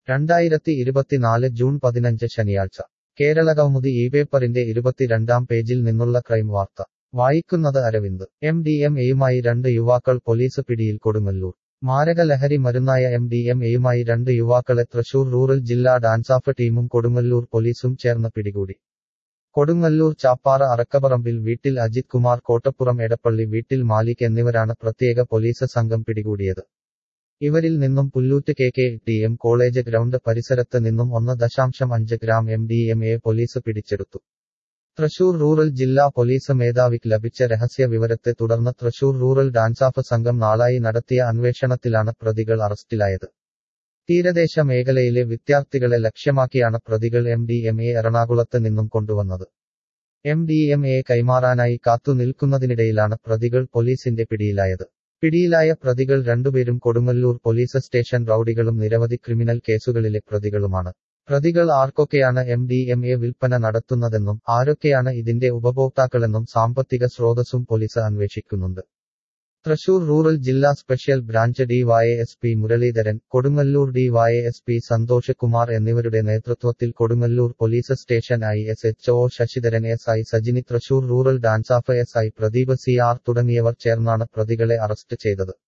രണ്ടായിരത്തി ഇരുപത്തിനാല് ജൂൺ പതിനഞ്ച് ശനിയാഴ്ച കേരളകൗമുദി ഈ പേപ്പറിന്റെ ഇരുപത്തിരണ്ടാം പേജിൽ നിന്നുള്ള ക്രൈം വാർത്ത വായിക്കുന്നത് അരവിന്ദ് എം ഡി എം എയുമായി രണ്ട് യുവാക്കൾ പോലീസ് പിടിയിൽ കൊടുങ്ങല്ലൂർ മാരക ലഹരി മരുന്നായ എം ഡി എം എയുമായി രണ്ട് യുവാക്കളെ തൃശൂർ റൂറൽ ജില്ലാ ഡാൻസാഫ് ടീമും കൊടുങ്ങല്ലൂർ പോലീസും ചേർന്ന് പിടികൂടി കൊടുങ്ങല്ലൂർ ചാപ്പാറ അറക്കപറമ്പിൽ വീട്ടിൽ അജിത് കുമാർ കോട്ടപ്പുറം എടപ്പള്ളി വീട്ടിൽ മാലിക് എന്നിവരാണ് പ്രത്യേക പോലീസ് സംഘം പിടികൂടിയത് ഇവരിൽ നിന്നും Pullut K K T M college ground പരിസരത്ത് നിന്നും ഒന്ന് ദശാംശം അഞ്ച് gram M D M A police പിടിച്ചെടുത്തു തൃശൂർ റൂറൽ ജില്ലാ പോലീസ് മേധാവിക്ക് ലഭിച്ച രഹസ്യ വിവരത്തെ തുടർന്ന് തൃശൂർ റൂറൽ ഡാൻസാഫ് സംഘം നാളായി നടത്തിയ അന്വേഷണത്തിലാണ് പ്രതികൾ അറസ്റ്റിലായത് തീരദേശ മേഖലയിലെ വിദ്യാർത്ഥികളെ ലക്ഷ്യമാക്കിയാണ് പ്രതികൾ എം ഡി എം എ എറണാകുളത്ത് നിന്നും കൊണ്ടുവന്നത് എം ഡി എം എ കൈമാറാനായി കാത്തു നിൽക്കുന്നതിനിടയിലാണ് പ്രതികൾ പോലീസിന്റെ പിടിയിലായത് പിടിയിലായ പ്രതികൾ രണ്ടുപേരും കൊടുങ്ങല്ലൂർ പോലീസ് സ്റ്റേഷൻ റൌഡികളും നിരവധി ക്രിമിനൽ കേസുകളിലെ പ്രതികളുമാണ് പ്രതികൾ ആർക്കൊക്കെയാണ് എം ഡി എം എ വിൽപ്പന നടത്തുന്നതെന്നും ആരൊക്കെയാണ് ഇതിന്റെ ഉപഭോക്താക്കളെന്നും സാമ്പത്തിക സ്രോതസ്സും പോലീസ് അന്വേഷിക്കുന്നുണ്ട് തൃശൂർ റൂറൽ ജില്ലാ special branch D Y S P Muraleedharan Kodungallur D Y S P Santhosh Kumar എന്നിവരുടെ നേതൃത്വത്തിൽ Kodungallur police station I S H O Sasidharan S I Sajini Thrissur rural DANSAF S I Pradeep C R തുടങ്ങിയവർ ചേർന്നാണ് പ്രതികളെ അറസ്റ്റ് ചെയ്തത്